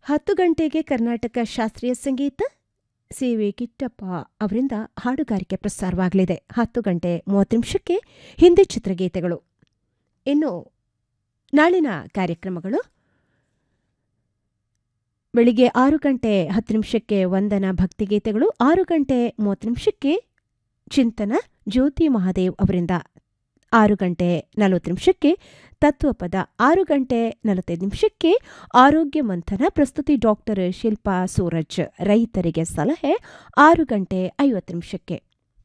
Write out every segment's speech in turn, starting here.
ಹತ್ತು ಗಂಟೆಗೆ ಕರ್ನಾಟಕ ಶಾಸ್ತ್ರೀಯ ಸಂಗೀತ ಸಿ ವಿ ಕಿಟ್ಟಪ್ಪ ಅವರಿಂದ ಹಾಡುಗಾರಿಕೆ ಪ್ರಸಾರವಾಗಲಿದೆ ಹತ್ತು ಗಂಟೆ ಮೂವತ್ತು ನಿಮಿಷಕ್ಕೆ ಹಿಂದಿ ಚಿತ್ರಗೀತೆಗಳು ಇನ್ನು ನಾಳಿನ ಕಾರ್ಯಕ್ರಮಗಳು ಬೆಳಿಗ್ಗೆ ಆರು ಗಂಟೆ ಹತ್ತು ನಿಮಿಷಕ್ಕೆ ವಂದನ ಭಕ್ತಿಗೀತೆಗಳು ಆರು ಗಂಟೆ ಮೂವತ್ತು ನಿಮಿಷಕ್ಕೆ ಚಿಂತನ ಜ್ಯೋತಿ ಮಹಾದೇವ್ ಅವರಿಂದ ಆರು ಗಂಟೆ ನಲವತ್ತು ನಿಮಿಷಕ್ಕೆ ತತ್ವಪದ ಆರು ಗಂಟೆ ನಲವತ್ತೈದು ನಿಮಿಷಕ್ಕೆ ಆರೋಗ್ಯ ಮಂಥನ ಪ್ರಸ್ತುತಿ ಡಾಕ್ಟರ್ ಶಿಲ್ಪಾ ಸೂರಜ್ ರೈತರಿಗೆ ಸಲಹೆ ಆರು ಗಂಟೆ ಐವತ್ತು ನಿಮಿಷಕ್ಕೆ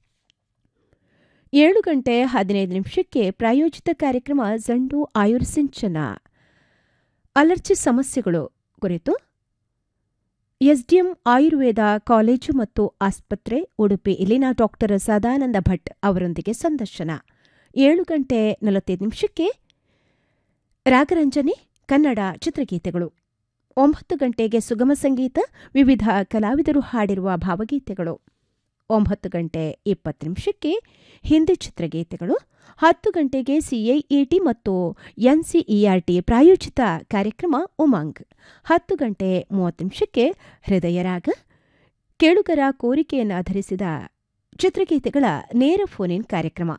ಏಳು ಗಂಟೆ ಹದಿನೈದು ನಿಮಿಷಕ್ಕೆ ಪ್ರಾಯೋಜಿತ ಕಾರ್ಯಕ್ರಮ ಜಂಡು ಆಯುರ್ಸಿಂಚನ ಅಲರ್ಜಿ ಸಮಸ್ಯೆಗಳು ಕುರಿತು ಎಸ್ಡಿಎಂ ಆಯುರ್ವೇದ ಕಾಲೇಜು ಮತ್ತು ಆಸ್ಪತ್ರೆ ಉಡುಪಿ ಇಲ್ಲಿನ ಡಾಕ್ಟರ್ ಸದಾನಂದ ಭಟ್ ಅವರೊಂದಿಗೆ ಸಂದರ್ಶನ ಏಳು ಗಂಟೆ ನಲವತ್ತೈದು ನಿಮಿಷಕ್ಕೆ ರಾಗರಂಜನೆ ಕನ್ನಡ ಚಿತ್ರಗೀತೆಗಳು ಒಂಬತ್ತು ಗಂಟೆಗೆ ಸುಗಮ ಸಂಗೀತ ವಿವಿಧ ಕಲಾವಿದರು ಹಾಡಿರುವ ಭಾವಗೀತೆಗಳು ಒಂಬತ್ತು ಗಂಟೆ ಇಪ್ಪತ್ತು ನಿಮಿಷಕ್ಕೆ ಹಿಂದಿ ಚಿತ್ರಗೀತೆಗಳು ಹತ್ತು ಗಂಟೆಗೆ ಸಿಐಇಟಿ ಮತ್ತು ಎನ್ಸಿಇಆರ್ಟಿ ಪ್ರಾಯೋಜಿತ ಕಾರ್ಯಕ್ರಮ ಉಮಂಗ್ ಹತ್ತು ಗಂಟೆ ಮೂವತ್ತು ನಿಮಿಷಕ್ಕೆ ಹೃದಯರಾಗ ಕೇಳುಗರ ಕೋರಿಕೆಯನ್ನು ಆಧರಿಸಿದ ಚಿತ್ರಗೀತೆಗಳ ನೇರ ಫೋನ್ ಕಾರ್ಯಕ್ರಮ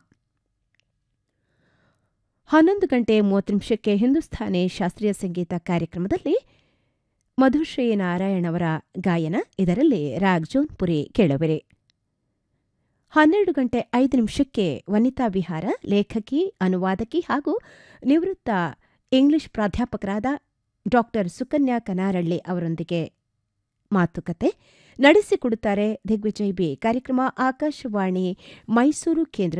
ಹನ್ನೊಂದು ಗಂಟೆ ಮೂವತ್ತು ನಿಮಿಷಕ್ಕೆ ಹಿಂದೂಸ್ಥಾನಿ ಶಾಸ್ತ್ರೀಯ ಸಂಗೀತ ಕಾರ್ಯಕ್ರಮದಲ್ಲಿ ಮಧುಶ್ರೀ ನಾರಾಯಣ್ ಅವರ ಗಾಯನ ಇದರಲ್ಲಿ ರಾಗ್ ಜೋನ್ಪುರಿ ಕೇಳುವಿರಿ ಹನ್ನೆರಡು ಗಂಟೆ ಐದು ನಿಮಿಷಕ್ಕೆ ವನಿತಾ ವಿಹಾರ ಲೇಖಕಿ ಅನುವಾದಕಿ ಹಾಗೂ ನಿವೃತ್ತ ಇಂಗ್ಲಿಷ್ ಪ್ರಾಧ್ಯಾಪಕರಾದ ಡಾಕ್ಟರ್ ಸುಕನ್ಯಾ ಕನಾರಳ್ಳಿ ಅವರೊಂದಿಗೆ ಮಾತುಕತೆ ನಡೆಸಿಕೊಡುತ್ತಾರೆ ದಿಗ್ವಿಜಯ್ ಬಿ ಕಾರ್ಯಕ್ರಮ ಆಕಾಶವಾಣಿ ಮೈಸೂರು ಕೇಂದ್ರ